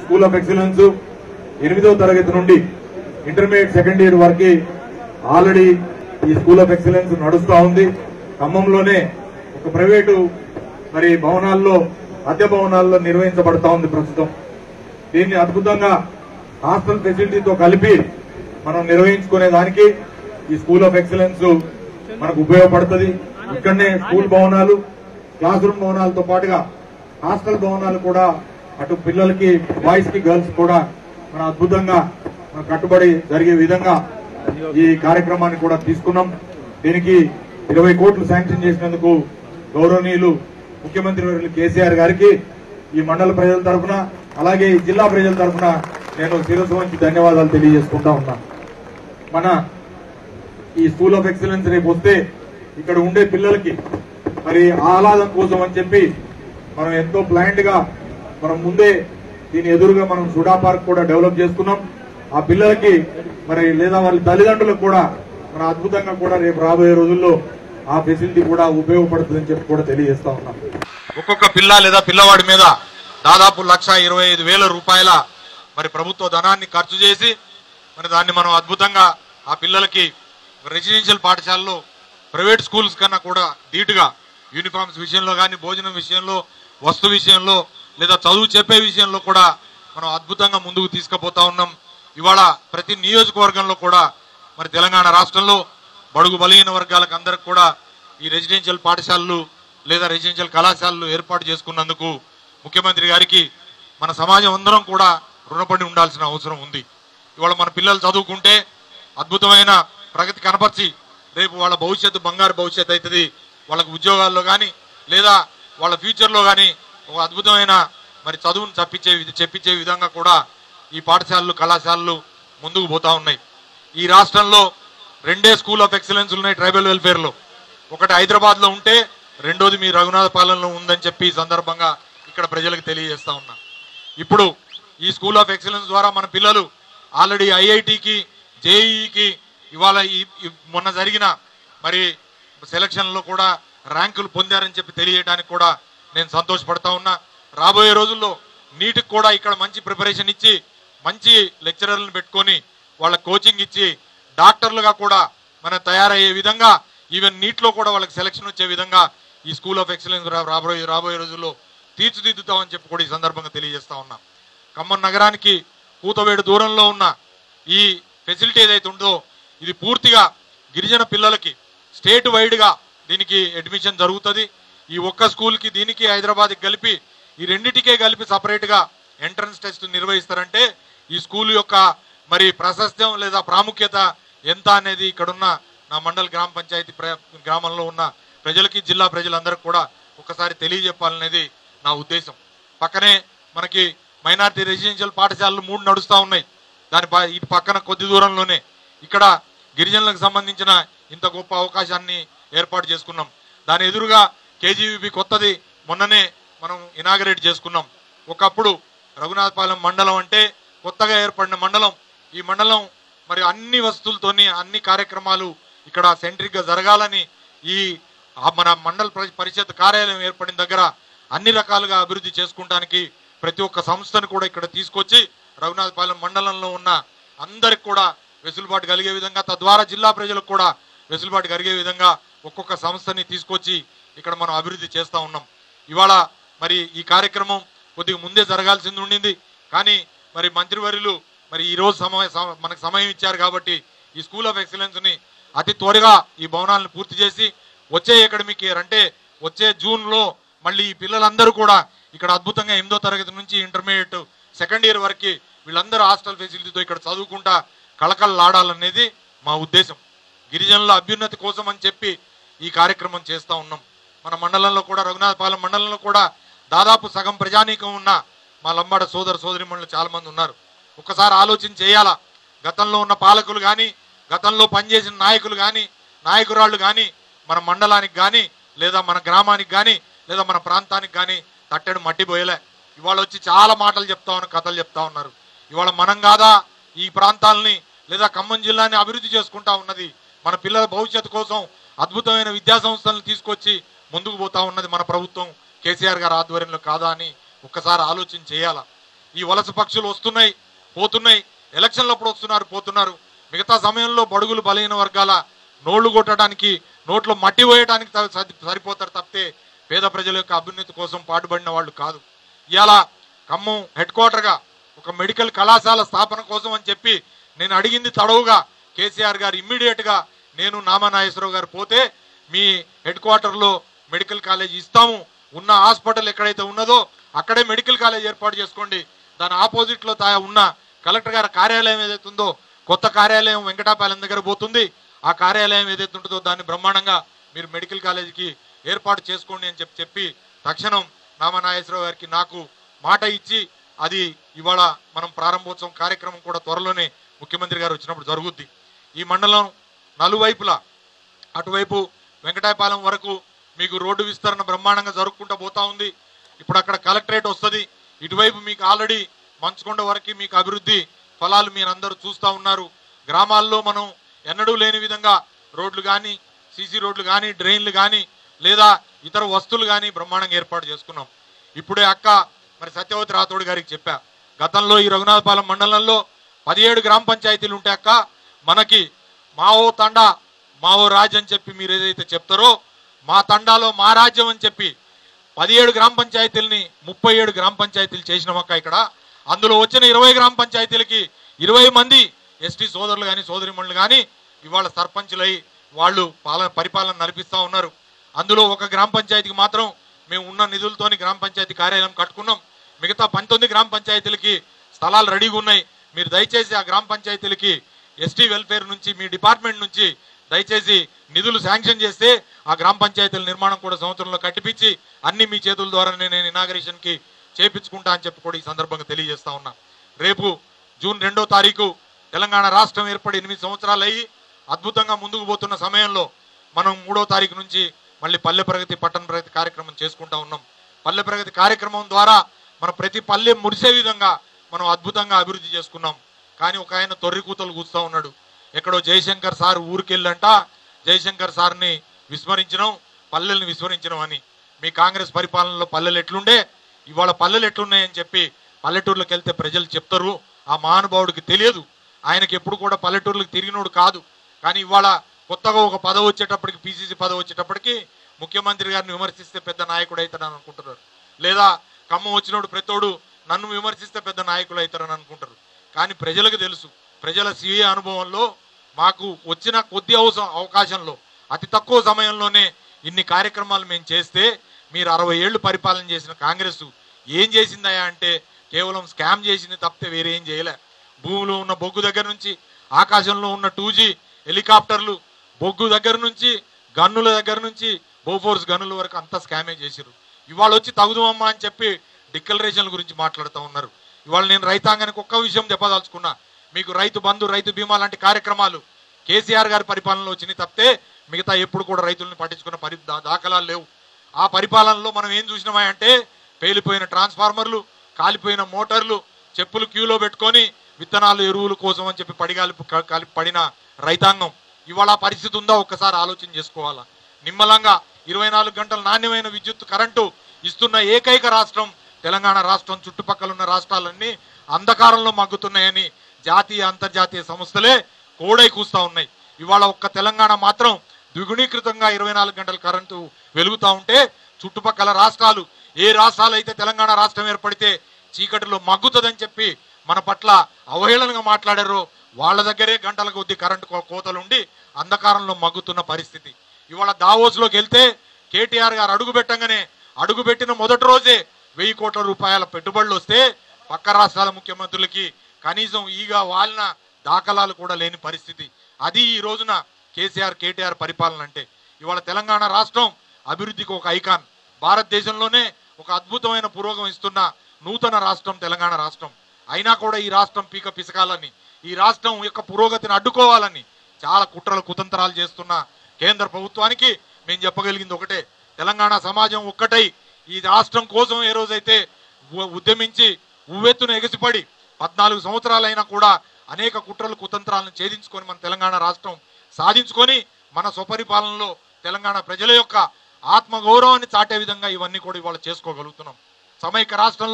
school of excellence ఎనిమిదవ తరగతి నుండి ఇంటర్మీడియట్ సెకండ్ ఇయర్ వరకు ఆల్రెడీ ఈ స్కూల్ ఆఫ్ ఎక్సలెన్స్ నడుస్తా ఉంది ఖమ్మంలోనే ఒక ప్రైవేటు మరి భవనాల్లో అద్దె భవనాల్లో నిర్వహించబడతా ఉంది ప్రస్తుతం దీన్ని అద్భుతంగా హాస్టల్ ఫెసిలిటీతో కలిపి మనం నిర్వహించుకునే దానికి ఈ స్కూల్ ఆఫ్ ఎక్సలెన్స్ మనకు ఉపయోగపడుతుంది ఇక్కడనే స్కూల్ భవనాలు క్లాస్ రూమ్ భవనాలతో పాటుగా హాస్టల్ భవనాలు కూడా అటు పిల్లలకి బాయ్స్ కి గర్ల్స్ కూడా మన అద్భుతంగా మన కట్టుబడి జరిగే విధంగా ఈ కార్యక్రమాన్ని కూడా తీసుకున్నాం దీనికి ఇరవై కోట్లు శాంక్షన్ చేసినందుకు గౌరవనీయులు ముఖ్యమంత్రి వర్యులు కేసీఆర్ గారికి ఈ మండల ప్రజల తరఫున అలాగే ఈ జిల్లా ప్రజల తరఫున నేను శిరస్సు వంచి ధన్యవాదాలు తెలియజేసుకుంటా ఉన్నా మన ఈ స్కూల్ ఆఫ్ ఎక్సలెన్స్ రేపు వస్తే ఇక్కడ ఉండే పిల్లలకి మరి ఆహ్లాదం కోసం అని చెప్పి మనం ఎంతో ప్లాంట్ గా మనం ముందే దీని ఎదురుగా మనం సుడా పార్క్ కూడా డెవలప్ చేసుకున్నాం ఆ పిల్లలకి మరి లేదా వాళ్ళ తల్లిదండ్రులకు కూడా మన అద్భుతంగా కూడా రేపు రాబోయే రోజుల్లో ఆ ఫెసిలిటీ కూడా ఉపయోగపడుతుందని చెప్పి కూడా తెలియజేస్తా ఉన్నాం ఒక్కొక్క పిల్ల లేదా పిల్లవాడి మీద దాదాపు లక్ష ఇరవై ఐదు వేల రూపాయల మరి ప్రభుత్వ ధనాన్ని ఖర్చు చేసి మరి దాన్ని మనం అద్భుతంగా ఆ పిల్లలకి రెసిడెన్షియల్ పాఠశాలలో ప్రైవేట్ స్కూల్స్ కన్నా కూడా ధీటుగా యూనిఫామ్స్ విషయంలో కానీ భోజనం విషయంలో వస్తు విషయంలో లేదా చదువు చెప్పే విషయంలో కూడా మనం అద్భుతంగా ముందుకు తీసుకుపోతా ఉన్నాం ఇవాళ ప్రతి నియోజకవర్గంలో కూడా మరి తెలంగాణ రాష్ట్రంలో బడుగు బలహీన వర్గాలకు అందరికి కూడా ఈ రెసిడెన్షియల్ పాఠశాలలు లేదా రెసిడెన్షియల్ కళాశాలలు ఏర్పాటు చేసుకున్నందుకు ముఖ్యమంత్రి గారికి మన సమాజం అందరం కూడా రుణపడి ఉండాల్సిన అవసరం ఉంది ఇవాళ మన పిల్లలు చదువుకుంటే అద్భుతమైన ప్రగతి కనపరిచి రేపు వాళ్ళ భవిష్యత్తు బంగారు భవిష్యత్తు అవుతుంది వాళ్ళకి ఉద్యోగాల్లో కానీ లేదా వాళ్ళ ఫ్యూచర్లో కానీ ఒక అద్భుతమైన మరి చదువును చప్పించే వి- చెప్పించే విధంగా కూడా ఈ పాఠశాలలు కళాశాలలు ముందుకు పోతా ఉన్నాయి ఈ రాష్ట్రంలో రెండే స్కూల్ ఆఫ్ ఎక్సలెన్స్ ఉన్నాయి ట్రైబల్ వెల్ఫేర్లో ఒకటి హైదరాబాద్ లో ఉంటే రెండోది మీ రఘునాథ పాలనలో ఉందని చెప్పి ఈ సందర్భంగా ఇక్కడ ప్రజలకు తెలియజేస్తా ఉన్నా ఇప్పుడు ఈ స్కూల్ ఆఫ్ ఎక్సలెన్స్ ద్వారా మన పిల్లలు ఆల్రెడీ ఐఐటికి జేఈకి ఇవాళ ఈ ఈ- మొన్న జరిగిన మరి సెలక్షన్లో కూడా ర్యాంకులు పొందారని చెప్పి తెలియజేయడానికి కూడా నేను సంతోషపడతా ఉన్నా రాబోయే రోజుల్లో నీటికి కూడా ఇక్కడ మంచి ప్రిపరేషన్ ఇచ్చి మంచి లెక్చరర్లను పెట్టుకొని వాళ్ళ కోచింగ్ ఇచ్చి డాక్టర్లుగా కూడా మనం తయారయ్యే విధంగా ఈవెన్ నీట్లో కూడా వాళ్ళకి సెలక్షన్ వచ్చే విధంగా ఈ స్కూల్ ఆఫ్ ఎక్సలెన్స్ రా- రాబోయే రాబోయే రోజుల్లో తీర్చిదిద్దుతామని చెప్పి కూడా ఈ సందర్భంగా తెలియజేస్తా ఉన్నా ఖమ్మం నగరానికి కూతవేడు దూరంలో ఉన్న ఈ ఫెసిలిటీ ఏదైతే ఉందో ఇది పూర్తిగా గిరిజన పిల్లలకి స్టేట్ వైడ్గా దీనికి అడ్మిషన్ జరుగుతుంది ఈ ఒక్క స్కూల్కి దీనికి హైదరాబాద్కి కలిపి ఈ రెండిటికే కలిపి సపరేట్గా ఎంట్రన్స్ టెస్ట్ నిర్వహిస్తారంటే ఈ స్కూల్ యొక్క మరి ప్రశస్తం లేదా ప్రాముఖ్యత ఎంత అనేది ఇక్కడున్న నా మండల్ గ్రామ పంచాయతీ ప్ర- గ్రామంలో ఉన్న ప్రజలకి జిల్లా ప్రజలందరికీ కూడా ఒకసారి తెలియజెప్పాలనేది నా ఉద్దేశం పక్కనే మనకి మైనార్టీ రెసిడెన్షియల్ పాఠశాలలు మూడు నడుస్తూ ఉన్నాయి దాని ప- ఇటు పక్కన కొద్ది దూరంలోనే ఇక్కడ గిరిజనులకు సంబంధించిన ఇంత గొప్ప అవకాశాన్ని ఏర్పాటు చేసుకున్నాం దాని ఎదురుగా కేజీవీబీ కొత్తది మొన్ననే మనం ఇనాగరేట్ చేసుకున్నాం ఒకప్పుడు రఘునాథపాలెం మండలం అంటే కొత్తగా ఏర్పడిన మండలం ఈ మండలం మరి అన్ని వస్తువులతోని అన్ని కార్యక్రమాలు ఇక్కడ సెంట్రిక్ గా జరగాలని ఈ ఆ మన మండల పరి- పరిషత్ కార్యాలయం ఏర్పడిన దగ్గర అన్ని రకాలుగా అభివృద్ధి చేసుకుంటానికి ప్రతి ఒక్క సంస్థను కూడా ఇక్కడ తీసుకొచ్చి రఘునాథపాలెం మండలంలో ఉన్న అందరికి కూడా వెసులుబాటు కలిగే విధంగా తద్వారా జిల్లా ప్రజలకు కూడా వెసులుబాటు కలిగే విధంగా ఒక్కొక్క సంస్థని తీసుకొచ్చి ఇక్కడ మనం అభివృద్ధి చేస్తా ఉన్నాం ఇవాళ మరి ఈ కార్యక్రమం కొద్దిగా ముందే జరగాల్సింది ఉండింది కానీ మరి మంత్రివర్యులు మరి ఈ రోజు సమయ సమ- మనకు సమయం ఇచ్చారు కాబట్టి ఈ స్కూల్ ఆఫ్ ఎక్సలెన్స్ ని అతి త్వరగా ఈ భవనాలను పూర్తి చేసి వచ్చే అకాడమిక్ ఇయర్ అంటే వచ్చే జూన్ లో మళ్ళీ ఈ పిల్లలందరూ కూడా ఇక్కడ అద్భుతంగా ఎనిమిదో తరగతి నుంచి ఇంటర్మీడియట్ సెకండ్ ఇయర్ వరకు వీళ్ళందరూ హాస్టల్ ఫెసిలిటీతో ఇక్కడ చదువుకుంటా కళకళలాడాలనేది మా ఉద్దేశం గిరిజనుల అభ్యున్నతి కోసం అని చెప్పి ఈ కార్యక్రమం చేస్తా ఉన్నాం మన మండలంలో కూడా రఘునాథపాలెం మండలంలో కూడా దాదాపు సగం ప్రజానీకం ఉన్న మా లంబాడ సోదర సోదరిమణులు చాలా మంది ఉన్నారు ఒక్కసారి ఆలోచన చేయాలా గతంలో ఉన్న పాలకులు కానీ గతంలో పనిచేసిన నాయకులు కానీ నాయకురాళ్ళు కానీ మన మండలానికి కానీ లేదా మన గ్రామానికి కానీ లేదా మన ప్రాంతానికి కానీ తట్టెడు మట్టి పోయలే ఇవాళ వచ్చి చాలా మాటలు చెప్తా ఉన్నారు కథలు చెప్తా ఉన్నారు ఇవాళ మనం కాదా ఈ ప్రాంతాలని లేదా ఖమ్మం జిల్లాని అభివృద్ధి చేసుకుంటా ఉన్నది మన పిల్లల భవిష్యత్తు కోసం అద్భుతమైన విద్యా సంస్థలను తీసుకొచ్చి ముందుకు పోతా ఉన్నది మన ప్రభుత్వం కేసీఆర్ గారి ఆధ్వర్యంలో కాదా అని ఒక్కసారి ఆలోచన చేయాలా ఈ వలస పక్షులు వస్తున్నాయి పోతున్నాయి ఎలక్షన్లప్పుడు వస్తున్నారు పోతున్నారు మిగతా సమయంలో బడుగులు బలహీన వర్గాల నోళ్లు కొట్టడానికి నోట్లో మట్టి పోయడానికి త- సరి- సరిపోతారు తప్పితే పేద ప్రజల యొక్క అభ్యున్నతి కోసం పాటుపడిన వాళ్ళు కాదు ఇవాళ ఖమ్మం హెడ్ క్వార్టర్గా ఒక మెడికల్ కళాశాల స్థాపన కోసం అని చెప్పి నేను అడిగింది తడవుగా కేసీఆర్ గారు ఇమ్మీడియట్ గా నేను నామానాగేశ్వరరావు గారు పోతే మీ హెడ్ క్వార్టర్లో మెడికల్ కాలేజ్ ఇస్తాము ఉన్న హాస్పిటల్ ఎక్కడైతే ఉన్నదో అక్కడే మెడికల్ కాలేజ్ ఏర్పాటు చేసుకోండి దాని ఆపోజిట్ లో తా- ఉన్న కలెక్టర్ గారి కార్యాలయం ఏదైతే ఉందో కొత్త కార్యాలయం వెంకటాపాలెం దగ్గర పోతుంది ఆ కార్యాలయం ఏదైతే ఉంటుందో దాన్ని బ్రహ్మాండంగా మీరు మెడికల్ కాలేజీకి ఏర్పాటు చేసుకోండి అని చెప్పి చెప్పి తక్షణం నామనాగేశ్వరరావు గారికి నాకు మాట ఇచ్చి అది ఇవాళ మనం ప్రారంభోత్సవం కార్యక్రమం కూడా త్వరలోనే ముఖ్యమంత్రి గారు వచ్చినప్పుడు జరుగుద్ది ఈ మండలం నలువైపులా అటువైపు వెంకటాయపాలెం వరకు మీకు రోడ్డు విస్తరణ బ్రహ్మాండంగా జరుపుకుంటూ పోతా ఉంది ఇప్పుడు అక్కడ కలెక్టరేట్ వస్తుంది ఇటువైపు మీకు ఆల్రెడీ మంచుకొండ వరకు మీకు అభివృద్ధి ఫలాలు మీరందరూ చూస్తూ ఉన్నారు గ్రామాల్లో మనం ఎన్నడూ లేని విధంగా రోడ్లు కానీ సీసీ రోడ్లు కానీ డ్రైన్లు కానీ లేదా ఇతర వస్తువులు కానీ బ్రహ్మాండంగా ఏర్పాటు చేసుకున్నాం ఇప్పుడే అక్క మరి సత్యవతి రాథోడ్ గారికి చెప్పా గతంలో ఈ రఘునాథపాలెం మండలంలో పదిహేడు గ్రామ పంచాయతీలు ఉంటే అక్క మనకి మావో తండా మావో రాజ్ అని చెప్పి మీరు ఏదైతే చెప్తారో మా తండాలో మా రాజ్యం అని చెప్పి పదిహేడు గ్రామ పంచాయతీలని ముప్పై ఏడు గ్రామ పంచాయతీలు చేసినామక్క ఇక్కడ అందులో వచ్చిన ఇరవై గ్రామ పంచాయతీలకి ఇరవై మంది ఎస్టీ సోదరులు కానీ సోదరిమణులు కానీ ఇవాళ సర్పంచులై వాళ్ళు పాలన పరిపాలన నడిపిస్తా ఉన్నారు అందులో ఒక గ్రామ పంచాయతీకి మాత్రం మేము ఉన్న నిధులతోని గ్రామ పంచాయతీ కార్యాలయం కట్టుకున్నాం మిగతా పంతొమ్మిది గ్రామ పంచాయతీలకి స్థలాలు రెడీగా ఉన్నాయి మీరు దయచేసి ఆ గ్రామ పంచాయతీలకి ఎస్టీ వెల్ఫేర్ నుంచి మీ డిపార్ట్మెంట్ నుంచి దయచేసి నిధులు శాంక్షన్ చేస్తే ఆ గ్రామ పంచాయతీల నిర్మాణం కూడా సంవత్సరంలో కట్టిపించి అన్ని మీ చేతుల ద్వారానే నేను ఇనాగరేషన్ కి చేపించుకుంటా అని చెప్పి కూడా ఈ సందర్భంగా తెలియజేస్తా ఉన్నా రేపు జూన్ రెండో తారీఖు తెలంగాణ రాష్ట్రం ఏర్పడి ఎనిమిది సంవత్సరాలు అయ్యి అద్భుతంగా ముందుకు పోతున్న సమయంలో మనం మూడో తారీఖు నుంచి మళ్ళీ పల్లె ప్రగతి పట్టణ ప్రగతి కార్యక్రమం చేసుకుంటా ఉన్నాం పల్లె ప్రగతి కార్యక్రమం ద్వారా మన ప్రతి పల్లె మురిసే విధంగా మనం అద్భుతంగా అభివృద్ధి చేసుకున్నాం కానీ ఒక ఆయన తొర్రి కూతలు కూస్తా ఉన్నాడు ఎక్కడో జయశంకర్ సార్ ఊరికెళ్ళంట జయశంకర్ సార్ని విస్మరించడం పల్లెల్ని విస్మరించడం అని మీ కాంగ్రెస్ పరిపాలనలో పల్లెలు ఎట్లుండే ఇవాళ పల్లెలు ఎట్లున్నాయని చెప్పి పల్లెటూర్లకు వెళ్తే ప్రజలు చెప్తారు ఆ మహానుభావుడికి తెలియదు ఆయనకి ఎప్పుడు కూడా పల్లెటూర్లకు తిరిగినోడు కాదు కానీ ఇవాళ కొత్తగా ఒక పదవి వచ్చేటప్పటికి పిసిసి పదవి వచ్చేటప్పటికి ముఖ్యమంత్రి గారిని విమర్శిస్తే పెద్ద నాయకుడు అవుతాడని అనుకుంటున్నారు లేదా ఖమ్మం వచ్చినోడు ప్రతోడు నన్ను విమర్శిస్తే పెద్ద నాయకులు అవుతారని అనుకుంటారు కానీ ప్రజలకు తెలుసు ప్రజల స్వీయ అనుభవంలో మాకు వచ్చిన కొద్ది అవసరం అవకాశంలో అతి తక్కువ సమయంలోనే ఇన్ని కార్యక్రమాలు మేము చేస్తే మీరు అరవై ఏళ్ళు పరిపాలన చేసిన కాంగ్రెస్ ఏం చేసిందయా అంటే కేవలం స్కామ్ చేసింది తప్పితే వేరే ఏం చేయలే భూమిలో ఉన్న బొగ్గు దగ్గర నుంచి ఆకాశంలో ఉన్న టూ హెలికాప్టర్లు బొగ్గు దగ్గర నుంచి గన్నుల దగ్గర నుంచి బోఫోర్స్ గన్నుల వరకు అంతా స్కామే చేసిరు ఇవాళ వచ్చి తగుదమమ్మా అని చెప్పి డిక్లరేషన్ల గురించి మాట్లాడుతూ ఉన్నారు ఇవాళ నేను రైతాంగానికి ఒక్క విషయం చెప్పదలుచుకున్నా మీకు రైతు బంధు రైతు బీమా లాంటి కార్యక్రమాలు కేసీఆర్ గారి పరిపాలనలో వచ్చినాయి తప్పితే మిగతా ఎప్పుడు కూడా రైతుల్ని పట్టించుకున్న పరి దా- దాఖలాలు లేవు ఆ పరిపాలనలో మనం ఏం చూసినామా అంటే పేలిపోయిన ట్రాన్స్ఫార్మర్లు కాలిపోయిన మోటార్లు చెప్పులు క్యూలో పెట్టుకొని విత్తనాలు ఎరువుల కోసం అని చెప్పి పడిగాలి క- కలిపి పడిన రైతాంగం ఇవాళ ఆ పరిస్థితి ఉందా ఒక్కసారి ఆలోచన చేసుకోవాలా నిమ్మలంగా ఇరవై నాలుగు గంటల నాణ్యమైన విద్యుత్ కరెంటు ఇస్తున్న ఏకైక రాష్ట్రం తెలంగాణ రాష్ట్రం చుట్టుపక్కల ఉన్న రాష్ట్రాలన్నీ అంధకారంలో మగ్గుతున్నాయని జాతీయ అంతర్జాతీయ సంస్థలే కోడై కూస్తా ఉన్నాయి ఇవాళ ఒక్క తెలంగాణ మాత్రం ద్విగుణీకృతంగా ఇరవై నాలుగు గంటల కరెంటు వెలుగుతా ఉంటే చుట్టుపక్కల రాష్ట్రాలు ఏ రాష్ట్రాలు అయితే తెలంగాణ రాష్ట్రం ఏర్పడితే చీకటిలో మగ్గుతుందని చెప్పి మన పట్ల అవహేళనగా మాట్లాడారో వాళ్ళ దగ్గరే గంటల కొద్ది కరెంటు కో- కోతలుండి అంధకారంలో మగ్గుతున్న పరిస్థితి ఇవాళ దావోస్లోకి వెళ్తే కేటీఆర్ గారు అడుగు పెట్టంగానే అడుగు పెట్టిన మొదటి రోజే వెయ్యి కోట్ల రూపాయల పెట్టుబడులు వస్తే పక్క రాష్ట్రాల ముఖ్యమంత్రులకి కనీసం ఈగా వాలిన దాఖలాలు కూడా లేని పరిస్థితి అది ఈ రోజున కేసీఆర్ కేటీఆర్ పరిపాలన అంటే ఇవాళ తెలంగాణ రాష్ట్రం అభివృద్ధికి ఒక ఐకాన్ భారతదేశంలోనే ఒక అద్భుతమైన పురోగం ఇస్తున్న నూతన రాష్ట్రం తెలంగాణ రాష్ట్రం అయినా కూడా ఈ రాష్ట్రం పీక పిసకాలని ఈ రాష్ట్రం యొక్క పురోగతిని అడ్డుకోవాలని చాలా కుట్రలు కుతంత్రాలు చేస్తున్న కేంద్ర ప్రభుత్వానికి మేము చెప్పగలిగింది ఒకటే తెలంగాణ సమాజం ఒక్కటై ఈ రాష్ట్రం కోసం ఏ రోజైతే ఉ- ఉద్యమించి ఉవ్వెత్తున ఎగసిపడి పద్నాలుగు సంవత్సరాలైనా కూడా అనేక కుట్రలు కుతంత్రాలను ఛేదించుకొని మన తెలంగాణ రాష్ట్రం సాధించుకొని మన స్వపరిపాలనలో తెలంగాణ ప్రజల యొక్క ఆత్మ గౌరవాన్ని చాటే విధంగా ఇవన్నీ కూడా ఇవాళ చేసుకోగలుగుతున్నాం సమైక్య రాష్ట్రంలో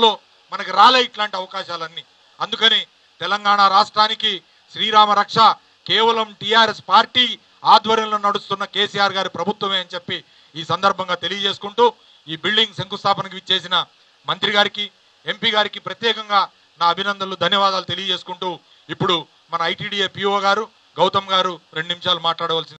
మనకి రాలే ఇట్లాంటి అవకాశాలన్నీ అందుకని తెలంగాణ రాష్ట్రానికి శ్రీరామ రక్ష కేవలం టిఆర్ఎస్ పార్టీ ఆధ్వర్యంలో నడుస్తున్న కేసీఆర్ గారి ప్రభుత్వమే అని చెప్పి ఈ సందర్భంగా తెలియజేసుకుంటూ ఈ బిల్డింగ్ శంకుస్థాపనకు ఇచ్చేసిన మంత్రి గారికి ఎంపీ గారికి ప్రత్యేకంగా నా అభినందనలు ధన్యవాదాలు తెలియజేసుకుంటూ ఇప్పుడు మన ఐటీడీఏ పిఓ గారు గౌతమ్ గారు రెండు నిమిషాలు మాట్లాడవలసింది